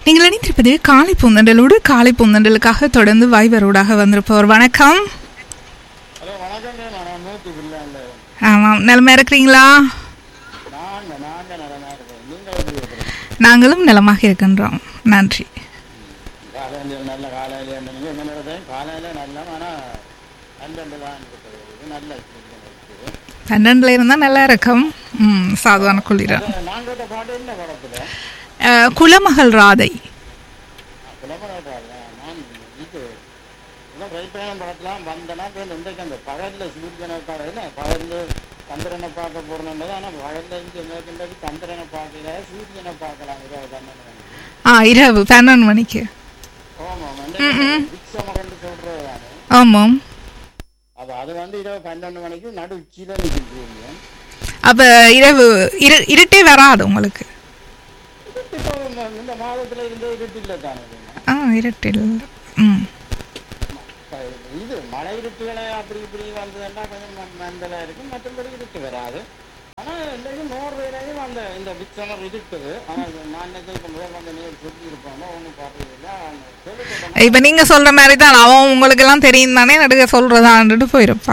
நீங்கள் இணைந்திருப்பது காலை பூந்தண்டலோடு காலை பூந்தண்டலுக்காக தொடர்ந்து வைவரோடாக வந்திருப்பவர் வணக்கம் ஹலோ வணக்கங்க நான் மூர்த்தி பிள்ளைங்க ஆமாம் நிலமா இருக்கிறீங்களா நாங்க நாங்க நல்லா இருக்கோம் நீங்க எப்படி இருக்கிறீங்க நாங்களும் நலமாக இருக்கின்றோம் நன்றி காலையில நல்ல காலையில நீங்க என்ன நடந்தேன் காலையில நல்ல ஆனா பன்னெண்டு தான் இருக்குது இது நல்ல இருக்குது. பன்னெண்டுல இருந்தால் நல்லா இருக்கும் ம் சாதுவான குளிரா அது நான் கேட்ட பாட்டு என்ன படத்துல அஹ், குலமகள் ராதை புலமராட்டாங்க நான் இது இன்னும் ரைட்டான படத்துலாம் வந்தேன்னா போய் இன்றைக்கு அந்த பகல்ல சூரியனை பார்க்க என்ன பகல்ல சந்திரனை பார்க்க போறோம் ஆனா பகல்ல இங்கே மேற்கொண்டது சந்திரனை பார்க்கல சூரியனை பார்க்கலாம் இருபது பன்னெண்டு மணிக்கு ஆ இரவு பன்னெண்டு மணிக்கு ஆமாம் விக்ஷமரண்டு சொல்றது தானே ஆமாம் அப்ப அது வந்து இரவு பன்னெண்டு மணிக்கு நடு உச்சியில நிற்கிறீங்க அப்போ இரவு இரு இருட்டே வராது உங்களுக்கு இப்போ இந்த- இந்த மாதத்துல இருந்தே இருட்டு இல்லை தானே இது? ஆ இருட்டில் ம் இப்ப இது மழை இருட்டுகளை அப்படி இப்படி வந்ததுன்னா கொஞ்சம் ம- மந்தலா இருக்கும் மற்றபடி இருட்டு வராது ஆனா இன்றைக்கு நோர்வேலையும் அந்த இந்த விக்ஷமர் இருக்குது ஆனா இது நான் நினைச்சேன் இப்ப முதல் வந்து நீர் சொல்லி இருப்பாங்க ஒன்றும் பார்த்ததில்லை சொல்லிட்டு இப்போ நீங்கள் சொல்கிற மாதிரி தான் அவன் உங்களுக்கு எல்லாம் தெரியும் தானே நடுக சொல்கிறதான்ட்டு போயிருப்பா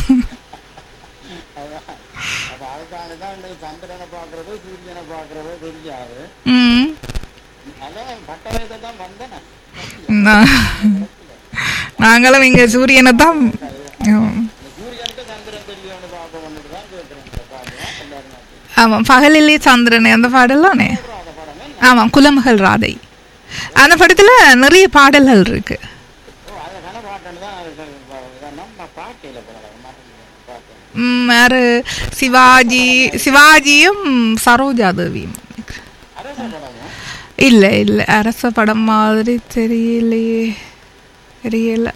அதான் அப்ப அதுக்காக தான் இன்றைக்கு சந்திரனை பார்க்கறது சூரியனை பார்க்கறது தெரியாது ம் அதான் பட்டவயத்தை தான் வந்தேன் நா- நாங்களும் இங்கே சூரியனை தான் ம். இந்த சூரியனுக்கு சந்திரன் தெரியும்னு பார்க்க வந்துட்டு தான் கேட்குறேன் இந்த பாட்டு எல்லாரும் நாட்டு. ஆமாம் பகலிலே சந்திரன் அந்த பாடலானே அப்புறம் அந்த படம் என்ன? ஆமாம் குலமகள் ராதை அந்த படத்தில் நிறைய பாடல்கள் இருக்கு ஓ அதில் கன பாட்டுன்னு தான் அது இதெல்லாம் நான் பாட்டியில் போனேன் மறந்துட்டேன் பார்த்தேன் ம், யாரு சிவாஜி சிவாஜியும் சரோஜா தேவியும் அரச படமும் இல்லை இல்லை அரச படம் மாதிரி தெரியலையே தெரியல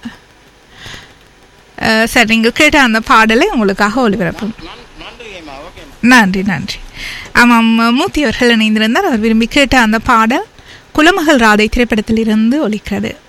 அஹ், சரி நீங்கள் கேட்ட அந்த பாடலை உங்களுக்காக ஒளிபரப்பும் நன் நன்றிங்கம்மா ஓகேம்மா நன்றி நன்றி ஆமாம் மூர்த்தி அவர்கள் இணைந்திருந்தார் அவர் விரும்பி கேட்ட அந்த பாடல் குலமகள் ராதை திரைப்படத்தில் இருந்து ஒலிக்கிறது